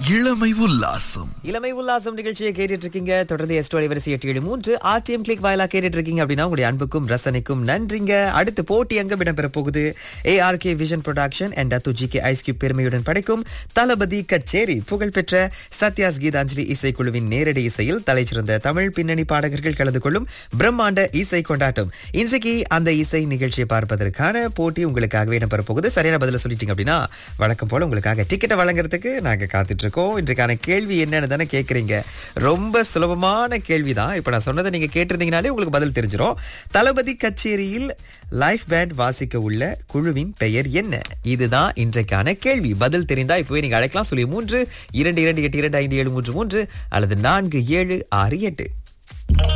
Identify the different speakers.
Speaker 1: இளமை உல்லாசம்
Speaker 2: இளமை உல்லாசம் நிகழ்ச்சியை கேட்டுட்டு இருக்கீங்க தொடர்ந்து எஸ்டோலை வரிசை எட்டு ஏழு மூன்று ஆர்டிஎம் கிளிக் வாயிலா கேட்டுட்டு இருக்கீங்க அப்படின்னா உங்களுடைய அன்புக்கும் ரசனைக்கும் நன்றிங்க அடுத்து போட்டி எங்கும் இடம்பெற போகுது ஏஆர்கே விஷன் ப்ரொடக்ஷன் அண்ட் அத்து ஜி கே ஐஸ்கியூப் பெருமையுடன் படைக்கும் தளபதி கச்சேரி புகழ்பெற்ற சத்யாஸ் கீதாஞ்சலி இசைக்குழுவின் நேரடி இசையில் தலைச்சிறந்த தமிழ் பின்னணி பாடகர்கள் கலந்து கொள்ளும் பிரம்மாண்ட இசை கொண்டாட்டம் இன்றைக்கு அந்த இசை நிகழ்ச்சியை பார்ப்பதற்கான போட்டி உங்களுக்காகவே இடம்பெற போகுது சரியான பதில சொல்லிட்டீங்க அப்படின்னா வழக்கம் போல உங்களுக்காக டிக்கெட்டை வழங்குறதுக்கு நாங்க காத்துட்டு இருக்கோம் இன்றைக்கான கேள்வி என்னன்னு தானே கேக்குறீங்க ரொம்ப சுலபமான கேள்விதான் இப்ப நான் சொன்னதை நீங்க கேட்டிருந்தீங்கனாலே உங்களுக்கு பதில் தெரிஞ்சிடும் தளபதி கச்சேரியில் லைஃப் பேண்ட் வாசிக்க உள்ள குழுவின் பெயர் என்ன இதுதான் இன்றைக்கான கேள்வி பதில் தெரிந்தா இப்பவே நீங்க அழைக்கலாம் சொல்லி மூன்று இரண்டு இரண்டு எட்டு இரண்டு ஐந்து ஏழு மூன்று மூன்று அல்லது நான்கு ஏழு ஆறு எட்டு